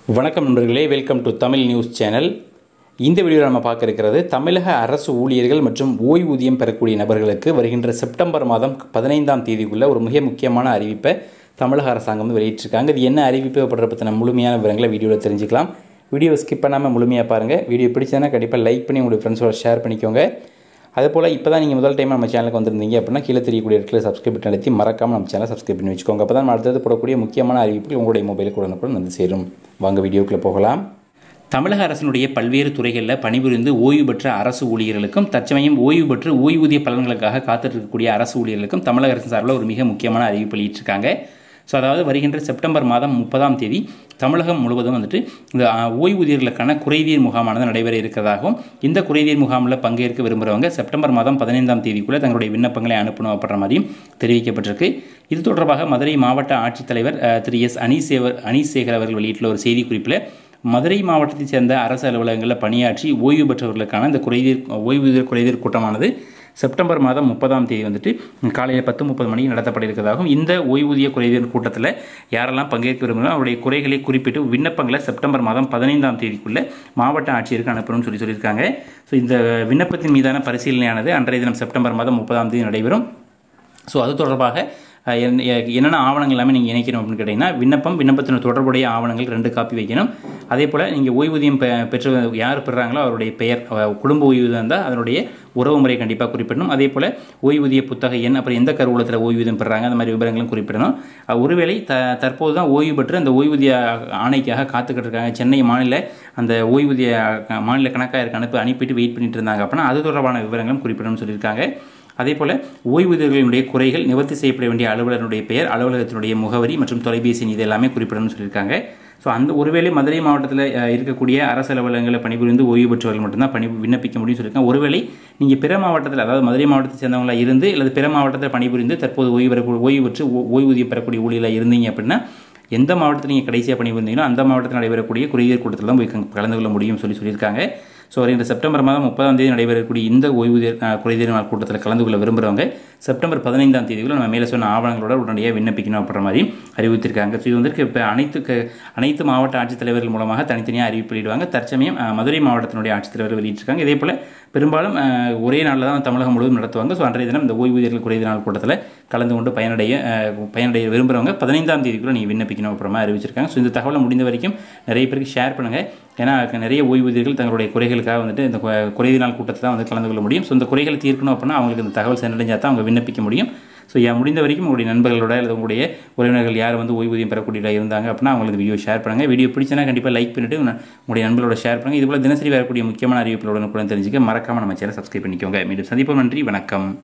வணக்கம் நண்பர்களே welcome to Tamil news channel இந்த வீடியோவில் நம்ம பார்க்க இருக்கிறது தமிழக அரசு ஊழியர்கள் மற்றும் ஓய்வூதியம் பெறக்கூடிய நபர்களுக்கு வருகின்ற செப்டம்பர் மாதம் பதினைந்தாம் தேதிக்குள்ள ஒரு மிக முக்கியமான அறிவிப்பை தமிழக அரசாங்கம் வந்து வெளியிட்டிருக்காங்க இது என்ன அறிவிப்பு அப்படின்ற பற்றின முழுமையான விவரங்களை வீடியோவில் தெரிஞ்சுக்கலாம் வீடியோ ஸ்கிப் பண்ணாமல் முழுமையாக பாருங்கள் வீடியோ பிடிச்சதுன்னா கண்டிப்பாக லைக் பண்ணி உங்களுடைய ஃப்ரெண்ட்ஸோட ஷேர் பண்ணிக்கோங்க அதேபோல் இப்போ தான் நீங்கள் முதல் டைம் நம்ம சேனலுக்கு வந்திருந்தீங்க அப்படின்னா கீழே தெரியக்கூடிய இடத்துல சப்ஸ்கிரைப் பட்டன் அழுத்தி மறக்காமல் நம்ம சேனலை சப்ஸ்கிரைப் பண்ணி வச்சுக்கோங்க அப்போ தான் நம்ம அடுத்தது போடக்கூடிய முக்கியமான அறிவிப்புகள் உங்களுடைய மொபைலுக்கு உடனுக்குடன் வந்து சேரும் வாங்க வீடியோக்குள்ளே போகலாம் தமிழக அரசினுடைய பல்வேறு துறைகளில் பணிபுரிந்து ஓய்வு பெற்ற அரசு ஊழியர்களுக்கும் தற்சமயம் ஓய்வு பெற்று ஓய்வூதிய பலன்களுக்காக காத்துட்டு இருக்கக்கூடிய அரசு ஊழியர்களுக்கும் தமிழக அரசு சார்பில் ஒரு மிக முக்கியமான அறிவிப்பு வெளியிட்டிருக்காங்க ஸோ அதாவது வருகின்ற செப்டம்பர் மாதம் முப்பதாம் தேதி தமிழகம் முழுவதும் வந்துட்டு இந்த ஆ, ஓய்வூதியர்களுக்கான குறைதீர் முகாமானது நடைபெற இருக்கிறதாகவும் இந்த குறைதீர் முகாமில் பங்கேற்க விரும்புகிறவங்க செப்டம்பர் மாதம் பதினைந்தாம் தேதிக்குள்ளே தங்களுடைய விண்ணப்பங்களை அனுப்பணும் அப்படின்ற மாதிரியும் தெரிவிக்கப்பட்டிருக்கு இது தொடர்பாக மதுரை மாவட்ட ஆட்சித்தலைவர் அ, திரு எஸ் அனீசேவர் அனீசேகர் அவர்கள் வெளியிட்டுள்ள ஒரு செய்திக்குறிப்பில் மதுரை மாவட்டத்தைச் சேர்ந்த அரசு அலுவலகங்களில் பணியாற்றி ஓய்வு பெற்றவர்களுக்கான இந்த குறைதீர் ஓய்வூதியர் குறைதீர் கூட்டமானது செப்டம்பர் மாதம் முப்பதாம் தேதி வந்துட்டு காலையில் பத்து முப்பது மணிக்கு நடத்தப்பட இருக்கிறதாகவும் இந்த ஓய்வூதிய குறைதீர் கூட்டத்தில் யாரெல்லாம் பங்கேற்க விரும்புகிறோம் அவருடைய குறைகளை குறிப்பிட்டு விண்ணப்பங்களை செப்டம்பர் மாதம் பதினைந்தாம் தேதிக்குள்ளே மாவட்ட ஆட்சியருக்கு அனுப்பணும்னு சொல்லி சொல்லியிருக்காங்க ஸோ இந்த விண்ணப்பத்தின் மீதான பரிசீலனையானது அன்றைய தினம் செப்டம்பர் மாதம் முப்பதாம் தேதி நடைபெறும் ஸோ அது தொடர்பாக அஹ், என்ன- எ- என்னென்ன ஆவணங்கள் எல்லாமே நீங்கள் இணைக்கணும் அப்படின்னு கேட்டிங்கன்னா விண்ணப்பம் விண்ணப்பத்தின் தொடர்புடைய ஆவணங்கள் ரெண்டு காப்பி வைக்கணும் அதே போல் நீங்கள் ஓய்வூதியம் பெ பெற்று யார் பெறுறாங்களோ அவருடைய பெயர் அஹ், குடும்ப ஓய்வூதியம் இருந்தால் அதனுடைய உறவு முறை கண்டிப்பாக குறிப்பிடணும் அதே போல் ஓய்வூதிய புத்தக எண் அப்புறம் எந்த கருவூலத்தில் ஓய்வூதியம் பெறுறாங்க அந்த மாதிரி விவரங்களும் குறிப்பிடணும் அஹ், ஒருவேளை த தற்போது தான் ஓய்வு பெற்று அந்த ஓய்வூதிய ஆணைக்காக காத்துக்கிட்டு இருக்காங்க சென்னை மாநில அந்த ஓய்வூதிய அஹ், மாநில கணக்காயருக்கு அனுப்பி அனுப்பிட்டு வெயிட் பண்ணிட்டு இருந்தாங்க அப்படின்னா அது தொடர்பான விவரங்களும் குறிப்பிடணும்னு சொல்லியிருக்காங்க அதே போல் ஓய்வூதியர்களுடைய குறைகள் நிவர்த்தி செய்யப்பட வேண்டிய அலுவலருடைய பெயர் அலுவலகத்தினுடைய முகவரி மற்றும் தொலைபேசி எண் இது எல்லாமே குறிப்பிடணும்னு சொல்லியிருக்காங்க ஸோ அந்த ஒருவேளை மதுரை மாவட்டத்தில் அஹ், இருக்கக்கூடிய அரசு அலுவலகங்களில் பணிபுரிந்து ஓய்வு பெற்றவர்கள் மட்டும்தான் பணி விண்ணப்பிக்க முடியும்னு சொல்லியிருக்காங்க ஒருவேளை நீங்கள் பிற மாவட்டத்தில் அதாவது மதுரை மாவட்டத்தை சேர்ந்தவங்களா இருந்து அல்லது பிற மாவட்டத்தில் பணிபுரிந்து தற்போது ஓய்வு பெறக்கூடிய ஓய்வு பெற்று ஓ- ஓய்வூதியம் பெறக்கூடிய ஊழியராக இருந்தீங்க அப்படின்னா எந்த மாவட்டத்தில் நீங்கள் கடைசியாக பணிபுரிந்தீங்களோ அந்த மாவட்டத்தில் நடைபெறக்கூடிய குறைதீர் கூட்டத்தில் தான் போய் கலந்து- கலந்து கொள்ள முடியும்னு சொல்லி சொல்லியிருக்காங்க ஸோ வருகின்ற செப்டம்பர் மாதம் முப்பதாம் தேதி நடைபெறக்கூடிய இந்த ஓய்வூதியர் அஹ், குறைதீர் நாள் கூட்டத்தில் கலந்து கொள்ள விரும்புகிறவங்க செப்டம்பர் பதினைந்தாம் தேதிக்குள்ள நம்ம மேலே சொன்ன ஆவணங்களோட உடனடியாக விண்ணப்பிக்கணும் அப்படின்ற மாதிரி அறிவித்திருக்காங்க ஸோ இது வந்து இப்போ அனைத்து க- அனைத்து மாவட்ட ஆட்சித்தலைவர்கள் மூலமாக தனித்தனியாக அறிவிப்பு வெளியிடுவாங்க தற்சமயம் அஹ், மதுரை மாவட்டத்தினுடைய ஆட்சித்தலைவர் வெளியிட்டிருக்காங்க இதே போல் பெரும்பாலும் அஹ், ஒரே நாளில் தான் தமிழகம் முழுவதும் நடத்துவாங்க ஸோ அன்றைய தினம் இந்த ஓய்வூதியர்கள் குறைதீர் நாள் கூட்டத்தில் கலந்து கொண்டு பயனடைய அஹ், பயனடைய விரும்புகிறவங்க பதினைந்தாம் தேதிக்குள்ள நீங்கள் விண்ணப்பிக்கணும் அப்புறமா அறிவிச்சிருக்காங்க ஸோ இந்த தகவலை முடிந்த வரைக்கும் நிறைய பேருக்கு ஷேர் பண்ணுங்கள் ஏன்னா நிறைய ஓய்வூதியர்கள் தங்களுடைய குறைகளுக்காக வந்துட்டு இந்த கு- குறைதீர் நாள் கூட்டத்தில் தான் வந்து கலந்து கொள்ள முடியும் ஸோ இந்த குறைகளை தீர்க்கணும் அப்படின்னா அவங்களுக்கு இந்த தகவல் சென்றடைஞ்சால் தான் அவங்க விண்ணப்பிக்க முடியும் ஸோ யா முடிந்த வரைக்கும் உங்களுடைய நண்பர்களோட அல்லது உங்களுடைய உறவினர்கள் யார் வந்து ஓய்வூதியம் பெறக்கூடிய இருந்தாங்க அப்படின்னா அவங்களுக்கு வீடியோ ஷேர் பண்ணுங்கள் வீடியோ பிடிச்சனா கண்டிப்பாக லைக் பண்ணிவிட்டு உங்களுடைய நண்பர்களோட ஷேர் பண்ணுங்கள் இதுபோல் தினசரி வரக்கூடிய முக்கியமான அறிவிப்புகளுடன் கூட தெரிஞ்சுக்க மறக்காமல் நம்ம சேனல் சப்ஸ்கிரைப் பண்ணிக்கோங்க மீண்டும் சந்திப்போம் நன்றி வணக்கம்